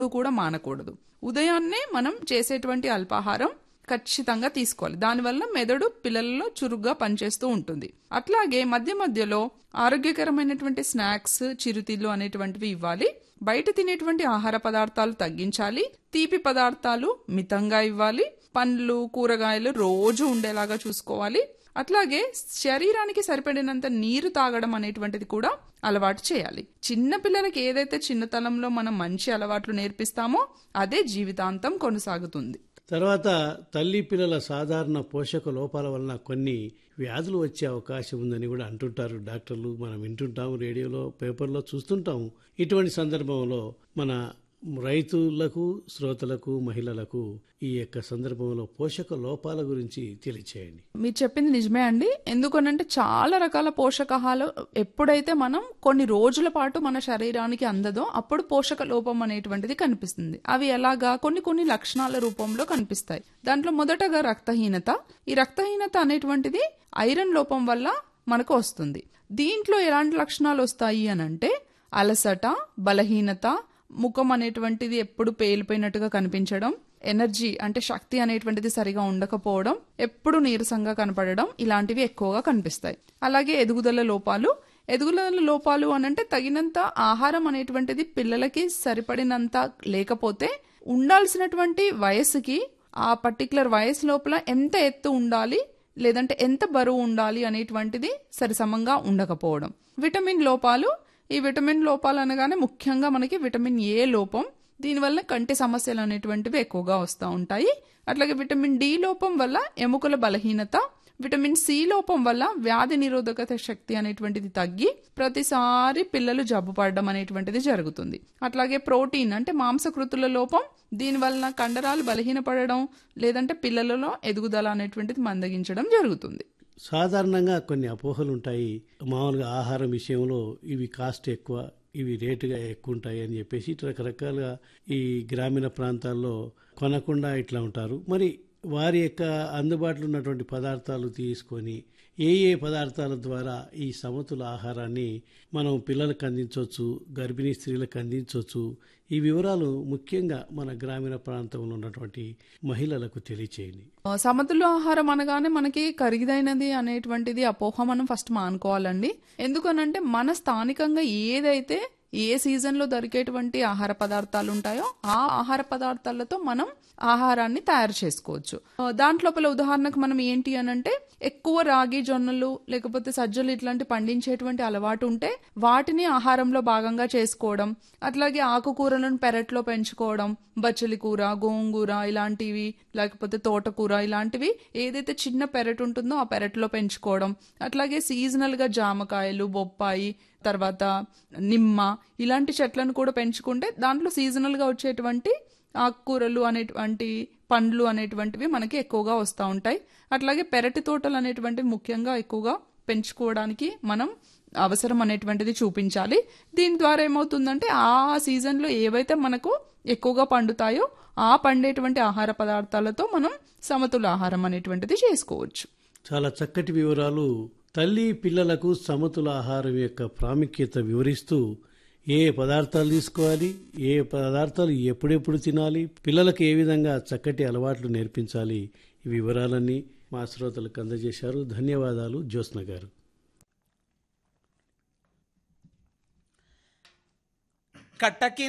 కూడా మానకూడదు ఉదయాన్నే మనం చేసేటువంటి అల్పాహారం ఖచ్చితంగా తీసుకోవాలి దానివల్ల మెదడు పిల్లలలో చురుగ్గా పనిచేస్తూ ఉంటుంది అట్లాగే మధ్య మధ్యలో ఆరోగ్యకరమైనటువంటి స్నాక్స్ చిరుతిళ్ళు అనేటువంటివి ఇవ్వాలి బయట తినేటువంటి ఆహార పదార్థాలు తగ్గించాలి తీపి పదార్థాలు మితంగా ఇవ్వాలి పండ్లు కూరగాయలు రోజు ఉండేలాగా చూసుకోవాలి అట్లాగే శరీరానికి సరిపడినంత నీరు తాగడం అనేటువంటిది కూడా అలవాటు చేయాలి చిన్న పిల్లలకి ఏదైతే చిన్నతనంలో మనం మంచి అలవాట్లు నేర్పిస్తామో అదే జీవితాంతం కొనసాగుతుంది తర్వాత తల్లి పిల్లల సాధారణ పోషక లోపాల వలన కొన్ని వ్యాధులు వచ్చే అవకాశం ఉందని కూడా అంటుంటారు డాక్టర్లు మనం వింటుంటాము రేడియోలో పేపర్లో చూస్తుంటాము ఇటువంటి సందర్భంలో మన రైతులకు శ్రోతలకు మహిళలకు ఈ యొక్క సందర్భంలో పోషక లోపాల గురించి తెలియచేయండి మీరు చెప్పింది నిజమే అండి ఎందుకనంటే చాలా రకాల పోషకాహాలు ఎప్పుడైతే మనం కొన్ని రోజుల పాటు మన శరీరానికి అందదో అప్పుడు పోషక లోపం అనేటువంటిది కనిపిస్తుంది అవి ఎలాగా కొన్ని కొన్ని లక్షణాల రూపంలో కనిపిస్తాయి దాంట్లో మొదటగా రక్తహీనత ఈ రక్తహీనత అనేటువంటిది ఐరన్ లోపం వల్ల మనకు వస్తుంది దీంట్లో ఎలాంటి లక్షణాలు వస్తాయి అని అంటే అలసట బలహీనత ముఖం అనేటువంటిది ఎప్పుడు పేలిపోయినట్టుగా కనిపించడం ఎనర్జీ అంటే శక్తి అనేటువంటిది సరిగా ఉండకపోవడం ఎప్పుడు నీరసంగా కనపడడం ఇలాంటివి ఎక్కువగా కనిపిస్తాయి అలాగే ఎదుగుదల లోపాలు ఎదుగుదల లోపాలు అనంటే తగినంత ఆహారం అనేటువంటిది పిల్లలకి సరిపడినంత లేకపోతే ఉండాల్సినటువంటి వయసుకి ఆ పర్టికులర్ వయసు లోపల ఎంత ఎత్తు ఉండాలి లేదంటే ఎంత బరువు ఉండాలి అనేటువంటిది సరిసమంగా ఉండకపోవడం విటమిన్ లోపాలు ఈ విటమిన్ లోపాలు అనగానే ముఖ్యంగా మనకి విటమిన్ ఏ లోపం దీనివల్ల కంటి సమస్యలు అనేటువంటివి ఎక్కువగా వస్తూ ఉంటాయి అట్లాగే విటమిన్ డి లోపం వల్ల ఎముకల బలహీనత విటమిన్ సి లోపం వల్ల వ్యాధి నిరోధకత శక్తి అనేటువంటిది తగ్గి ప్రతిసారి పిల్లలు జబ్బు పడడం అనేటువంటిది జరుగుతుంది అట్లాగే ప్రోటీన్ అంటే మాంసకృతుల లోపం దీనివలన కండరాలు బలహీనపడడం లేదంటే పిల్లలలో ఎదుగుదల అనేటువంటిది మందగించడం జరుగుతుంది సాధారణంగా కొన్ని అపోహలు ఉంటాయి మామూలుగా ఆహారం విషయంలో ఇవి కాస్ట్ ఎక్కువ ఇవి రేటుగా ఎక్కువ ఉంటాయి అని చెప్పేసి ఇట్లా రకరకాలుగా ఈ గ్రామీణ ప్రాంతాల్లో కొనకుండా ఇట్లా ఉంటారు మరి వారి యొక్క అందుబాటులో ఉన్నటువంటి పదార్థాలు తీసుకొని ఏ ఏ పదార్థాల ద్వారా ఈ సమతుల ఆహారాన్ని మనం పిల్లలకు అందించవచ్చు గర్భిణీ స్త్రీలకు అందించవచ్చు ఈ వివరాలు ముఖ్యంగా మన గ్రామీణ ప్రాంతంలో ఉన్నటువంటి మహిళలకు తెలియచేయండి ఆ, సమతుల్య ఆహారం అనగానే మనకి ఖరీదైనది అనేటువంటిది అపోహ మనం ఫస్ట్ మానుకోవాలండి ఎందుకనంటే మన స్థానికంగా ఏదైతే ఏ సీజన్ లో దొరికేటువంటి ఆహార పదార్థాలు ఉంటాయో ఆ ఆహార పదార్థాలతో మనం ఆహారాన్ని తయారు చేసుకోవచ్చు ఆ, దాంట్లోపల ఉదాహరణకు మనం ఏంటి అని అంటే ఎక్కువ రాగి జొన్నలు లేకపోతే సజ్జలు ఇట్లాంటి పండించేటువంటి అలవాటు ఉంటే వాటిని ఆహారంలో భాగంగా చేసుకోవడం అట్లాగే ఆకుకూరలను పెరట్లో పెంచుకోవడం బచ్చలి కూర గోంగూర ఇలాంటివి లేకపోతే తోటకూర ఇలాంటివి ఏదైతే చిన్న పెరట్ ఉంటుందో ఆ పెరట్లో పెంచుకోవడం అట్లాగే సీజనల్ గా జామకాయలు బొప్పాయి తర్వాత నిమ్మ ఇలాంటి చెట్లను కూడా పెంచుకుంటే దాంట్లో సీజనల్ గా వచ్చేటువంటి ఆకుకూరలు అనేటువంటి పండ్లు అనేటువంటివి మనకి ఎక్కువగా వస్తూ ఉంటాయి అట్లాగే పెరటి తోటలు అనేటువంటివి ముఖ్యంగా ఎక్కువగా పెంచుకోవడానికి మనం అవసరం అనేటువంటిది చూపించాలి దీని ద్వారా ఏమవుతుందంటే ఆ సీజన్లో ఏవైతే మనకు ఎక్కువగా పండుతాయో ఆ పండేటువంటి ఆహార పదార్థాలతో మనం సమతుల ఆహారం అనేటువంటిది చేసుకోవచ్చు చాలా చక్కటి వివరాలు తల్లి పిల్లలకు సమతుల ఆహారం యొక్క ప్రాముఖ్యత వివరిస్తూ ఏ పదార్థాలు తీసుకోవాలి ఏ పదార్థాలు ఎప్పుడెప్పుడు తినాలి పిల్లలకు ఏ విధంగా చక్కటి అలవాట్లు నేర్పించాలి ఈ వివరాలన్నీ మా శ్రోతలకు అందజేశారు ధన్యవాదాలు జ్యోత్స్న గారు కట్టకి